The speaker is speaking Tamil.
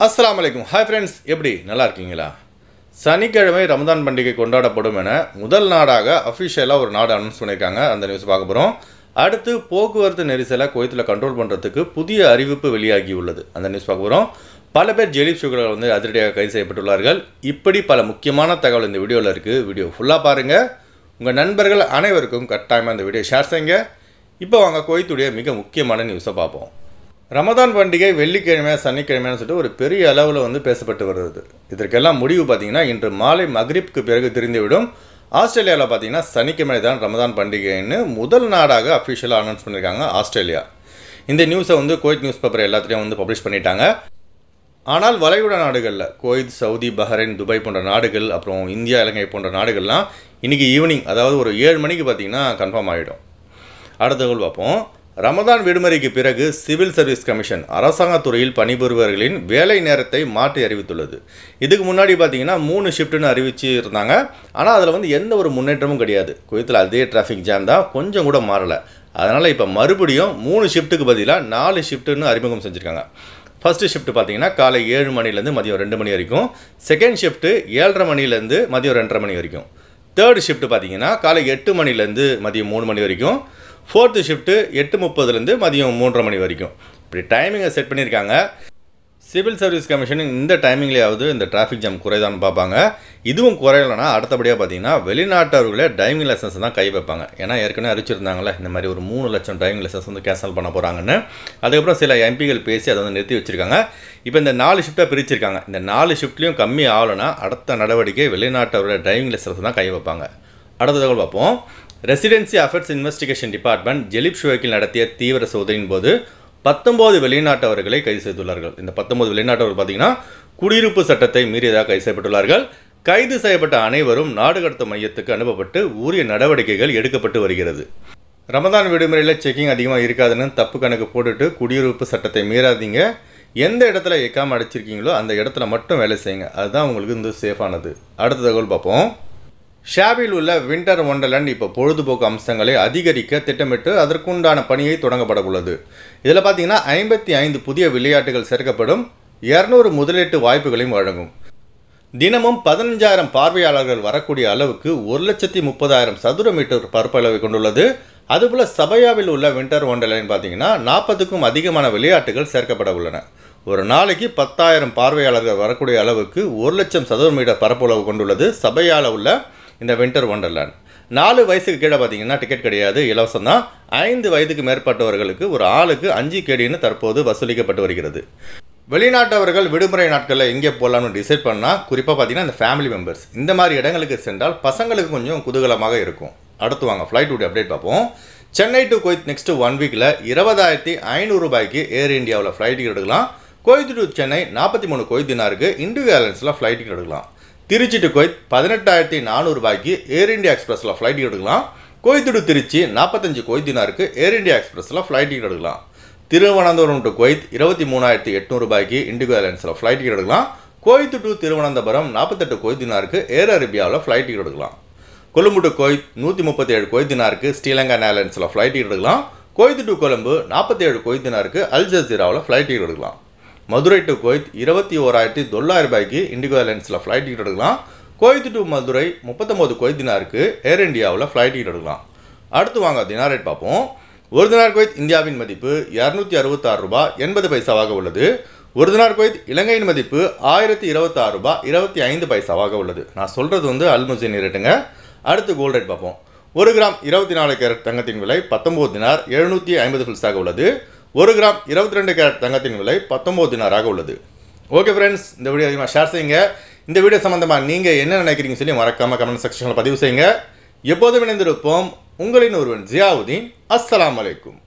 அஸ்ஸலாமு அலைக்கும் ஹாய் ஃப்ரெண்ட்ஸ் எப்படி நல்லா இருக்கீங்களா சனிக்கிழமை ரமதான் பண்டிகை கொண்டாடப்படும் என முதல் நாடாக அஃபிஷியலாக ஒரு நாடு அனௌன்ஸ் பண்ணியிருக்காங்க அந்த நியூஸ் பார்க்க போகிறோம் அடுத்து போக்குவரத்து நெரிசலை குவைத்தில் கண்ட்ரோல் பண்ணுறதுக்கு புதிய அறிவிப்பு வெளியாகி உள்ளது அந்த நியூஸ் பார்க்க போகிறோம் பல பேர் ஜெலிப் சுகர்கள் வந்து அதிரடியாக கைது செய்யப்பட்டுள்ளார்கள் இப்படி பல முக்கியமான தகவல் இந்த வீடியோவில் இருக்குது வீடியோ ஃபுல்லாக பாருங்கள் உங்கள் நண்பர்கள் அனைவருக்கும் கட்டாயமாக இந்த வீடியோ ஷேர் செய்யுங்க இப்போ வாங்க குவைத்துடைய மிக முக்கியமான நியூஸை பார்ப்போம் ரமதான் பண்டிகை வெள்ளிக்கிழமை சனிக்கிழமைன்னு சொல்லிட்டு ஒரு பெரிய அளவில் வந்து பேசப்பட்டு வருது இதற்கெல்லாம் முடிவு பார்த்தீங்கன்னா இன்று மாலை மக்ரிப்க்கு பிறகு தெரிந்துவிடும் ஆஸ்திரேலியாவில் பார்த்தீங்கன்னா சனிக்கிழமை தான் ரமதான் பண்டிகைன்னு முதல் நாடாக அஃபிஷியலாக அனௌன்ஸ் பண்ணியிருக்காங்க ஆஸ்திரேலியா இந்த நியூஸை வந்து குவைத் நியூஸ் பேப்பர் எல்லாத்துலேயும் வந்து பப்ளிஷ் பண்ணிட்டாங்க ஆனால் வளைகுடா நாடுகளில் குவைத் சவுதி பஹ்ரைன் துபாய் போன்ற நாடுகள் அப்புறம் இந்தியா இலங்கை போன்ற நாடுகள்லாம் இன்றைக்கி ஈவினிங் அதாவது ஒரு ஏழு மணிக்கு பார்த்தீங்கன்னா கன்ஃபார்ம் ஆகிடும் அடுத்த தகவல் பார்ப்போம் ரமதான் விடுமுறைக்கு பிறகு சிவில் சர்வீஸ் கமிஷன் அரசாங்கத் துறையில் பணிபுரிபவர்களின் வேலை நேரத்தை மாற்றி அறிவித்துள்ளது இதுக்கு முன்னாடி பார்த்தீங்கன்னா மூணு ஷிஃப்ட்னு அறிவிச்சு இருந்தாங்க ஆனால் அதில் வந்து எந்த ஒரு முன்னேற்றமும் கிடையாது குவைத்தில் அதே டிராஃபிக் ஜாம் தான் கொஞ்சம் கூட மாறலை அதனால் இப்போ மறுபடியும் மூணு ஷிஃப்ட்டுக்கு பதிலாக நாலு ஷிஃப்ட்டுன்னு அறிமுகம் செஞ்சுருக்காங்க ஃபஸ்ட்டு ஷிஃப்ட் பார்த்தீங்கன்னா காலை ஏழு மணிலேருந்து மதியம் ரெண்டு மணி வரைக்கும் செகண்ட் ஷிஃப்ட்டு ஏழரை மணிலேருந்து மதியம் ரெண்டரை மணி வரைக்கும் தேர்ட் ஷிஃப்ட் பார்த்தீங்கன்னா காலை எட்டு மணிலேருந்து மதியம் மூணு மணி வரைக்கும் ஃபோர்த்து ஷிஃப்ட்டு எட்டு முப்பதுலேருந்து மதியம் மூன்றரை மணி வரைக்கும் இப்படி டைமிங்கை செட் பண்ணியிருக்காங்க சிவில் சர்வீஸ் கமிஷன் இந்த டைமிங்லேயாவது இந்த டிராஃபிக் ஜாம் குறைதான்னு பார்ப்பாங்க இதுவும் குறையலைன்னா அடுத்தபடியாக பார்த்தீங்கன்னா வெளிநாட்டவர்களே டிரைவிங் லைசன்ஸ் தான் கை வைப்பாங்க ஏன்னா ஏற்கனவே அறிவிச்சிருந்தாங்களே இந்த மாதிரி ஒரு மூணு லட்சம் டிரைவிங் லைசன்ஸ் வந்து கேன்சல் பண்ண போகிறாங்கன்னு அதுக்கப்புறம் சில எம்பிகள் பேசி அதை வந்து நிறுத்தி வச்சுருக்காங்க இப்போ இந்த நாலு ஷிஃப்ட்டாக பிரிச்சிருக்காங்க இந்த நாலு ஷிஃப்ட்லேயும் கம்மி ஆகலைன்னா அடுத்த நடவடிக்கை வெளிநாட்டவர்களே டிரைவிங் லைசன்ஸ் தான் கை வைப்பாங்க அடுத்த தகவல் பார்ப்போம் ரெசிடென்சி அஃபேர்ஸ் இன்வெஸ்டிகேஷன் டிபார்ட்மெண்ட் ஜெலிப் ஷுவேக்கில் நடத்திய தீவிர சோதனையின் போது பத்தொம்போது வெளிநாட்டவர்களை கைது செய்துள்ளார்கள் இந்த பத்தொன்பது வெளிநாட்டவர்கள் பார்த்தீங்கன்னா குடியிருப்பு சட்டத்தை மீறியதாக கைது செய்யப்பட்டுள்ளார்கள் கைது செய்யப்பட்ட அனைவரும் நாடு கடத்த மையத்துக்கு அனுப்பப்பட்டு உரிய நடவடிக்கைகள் எடுக்கப்பட்டு வருகிறது ரமதான் விடுமுறையில் செக்கிங் அதிகமாக இருக்காதுன்னு தப்பு கணக்கு போட்டுட்டு குடியிருப்பு சட்டத்தை மீறாதீங்க எந்த இடத்துல எக்காம அடிச்சிருக்கீங்களோ அந்த இடத்துல மட்டும் வேலை செய்யுங்க அதுதான் உங்களுக்கு வந்து சேஃபானது அடுத்த தகவல் பார்ப்போம் ஷாபில் உள்ள விண்டர் ஒண்டர்லேண்ட் இப்போ பொழுதுபோக்கு அம்சங்களை அதிகரிக்க திட்டமிட்டு அதற்குண்டான பணியை தொடங்கப்பட உள்ளது இதில் பார்த்தீங்கன்னா ஐம்பத்தி ஐந்து புதிய விளையாட்டுகள் சேர்க்கப்படும் இரநூறு முதலீட்டு வாய்ப்புகளையும் வழங்கும் தினமும் பதினஞ்சாயிரம் பார்வையாளர்கள் வரக்கூடிய அளவுக்கு ஒரு லட்சத்தி முப்பதாயிரம் சதுர மீட்டர் பரப்பளவை கொண்டுள்ளது அதுபோல் சபையாவில் உள்ள விண்டர் ஒண்டர்லைன் பார்த்தீங்கன்னா நாற்பதுக்கும் அதிகமான விளையாட்டுகள் சேர்க்கப்பட உள்ளன ஒரு நாளைக்கு பத்தாயிரம் பார்வையாளர்கள் வரக்கூடிய அளவுக்கு ஒரு லட்சம் சதுர மீட்டர் பரப்பளவு கொண்டுள்ளது சபையால் உள்ள இந்த விண்டர் ஒண்டர்லேண்ட் நாலு வயசுக்கு கீழே பார்த்தீங்கன்னா டிக்கெட் கிடையாது இலவசம் தான் ஐந்து வயதுக்கு மேற்பட்டவர்களுக்கு ஒரு ஆளுக்கு அஞ்சு கேடின்னு தற்போது வசூலிக்கப்பட்டு வருகிறது வெளிநாட்டவர்கள் விடுமுறை நாட்களில் எங்கே போகலான்னு டிசைட் பண்ணால் குறிப்பாக பார்த்தீங்கன்னா இந்த ஃபேமிலி மெம்பர்ஸ் இந்த மாதிரி இடங்களுக்கு சென்றால் பசங்களுக்கு கொஞ்சம் குதூகலமாக இருக்கும் அடுத்து வாங்க ஃப்ளைட் உடைய அப்டேட் பார்ப்போம் சென்னை டு கோயத் நெக்ஸ்ட் ஒன் வீக்கில் இருபதாயிரத்தி ஐநூறு ரூபாய்க்கு ஏர் இந்தியாவில் ஃப்ளைட் டிக்கெட் எடுக்கலாம் கோயத் டு சென்னை நாற்பத்தி மூணு கோயத் தினாருக்கு இண்டிகோ ஏர்லைன்ஸில் ஃப்ளைட் டிக்கெட் எடுக்கலாம் திருச்சி டு கோயத் பதினெட்டாயிரத்தி நானூறு ரூபாய்க்கு ஏர் இந்தியா எக்ஸ்பிரஸில் ஃப்ளைட் டிக்கெட் எடுக்கலாம் கோயத் டு திருச்சி நாற்பத்தஞ்சு கோயத் தினாருக்கு ஏர் இந்தியா எக்ஸ்பிரஸில் ஃப்ளைட் டிக்கெட் எடுக்கலாம் திருவனந்தபுரம் டு குவைத் இருபத்தி மூணாயிரத்தி எட்நூறு ரூபாய்க்கு இண்டிகோ ஏர்லைன்ஸில் ஃப்ளைட் டிக்கெட் எடுக்கலாம் கோயத் டு திருவனந்தபுரம் நாற்பத்தெட்டு கோயத் தினாருக்கு ஏர் அரேபியாவில் ஃப்ளைட் டிக்கெட் எடுக்கலாம் கொழும்பு டு கோயத் நூற்றி முப்பத்தி ஏழு கோயத் தினாருக்கு ஸ்ரீலங்கா ஏர்லைன்ஸில் ஃப்ளைட் டிக்கெட் எடுக்கலாம் கோயத் டு கொழும்பு நாற்பத்தி ஏழு கோயத் தினாருக்கு அல் ஜசீராவில் ஃப்ளைட் டிக்கெட் எடுக்கலாம் மதுரை டு கோயத் இருபத்தி ஓராயிரத்தி தொள்ளாயிரம் ரூபாய்க்கு இண்டிகோ ஏர்லைன்ஸில் ஃப்ளைட் டிக்கெட் எடுக்கலாம் கோயத் டு மதுரை முப்பத்தொம்போது கோயத் தினாருக்கு ஏர் இந்தியாவில் ஃப்ளைட் டிக்கெட் எடுக்கலாம் அடுத்து வாங்க தினார் ரேட் பார்ப்போம் ஒரு தினார் குவைத் இந்தியாவின் மதிப்பு இரநூத்தி அறுபத்தாறு ரூபாய் எண்பது பைசாவாக உள்ளது ஒரு தினார் குவைத் இலங்கையின் மதிப்பு ஆயிரத்தி இருபத்தாறு ரூபாய் இருபத்தி ஐந்து பைசாவாக உள்ளது நான் சொல்கிறது வந்து அல்முசின் ரேட்டுங்க அடுத்து கோல்ட் ரேட் பார்ப்போம் ஒரு கிராம் இருபத்தி நாலு கேரட் தங்கத்தின் விலை பத்தொம்போது தினார் எழுநூற்றி ஐம்பது ஃபில்ஸாக உள்ளது ஒரு கிராம் இருபத்தி ரெண்டு கேரட் தங்கத்தின் விலை பத்தொம்போது தினாராக உள்ளது ஓகே ஃப்ரெண்ட்ஸ் இந்த வீடியோ அதிகமாக ஷேர் செய்யுங்க இந்த வீடியோ சம்மந்தமாக நீங்கள் என்ன நினைக்கிறீங்க சொல்லி மறக்காமல் கமெண்ட் செக்ஷனில் பதிவு செய்யுங்க எப்போதும் இணைந்திருப்போம் உங்களின் ஒருவன் ஜியாவுதீன் அஸ்ஸலாமு அலைக்கும்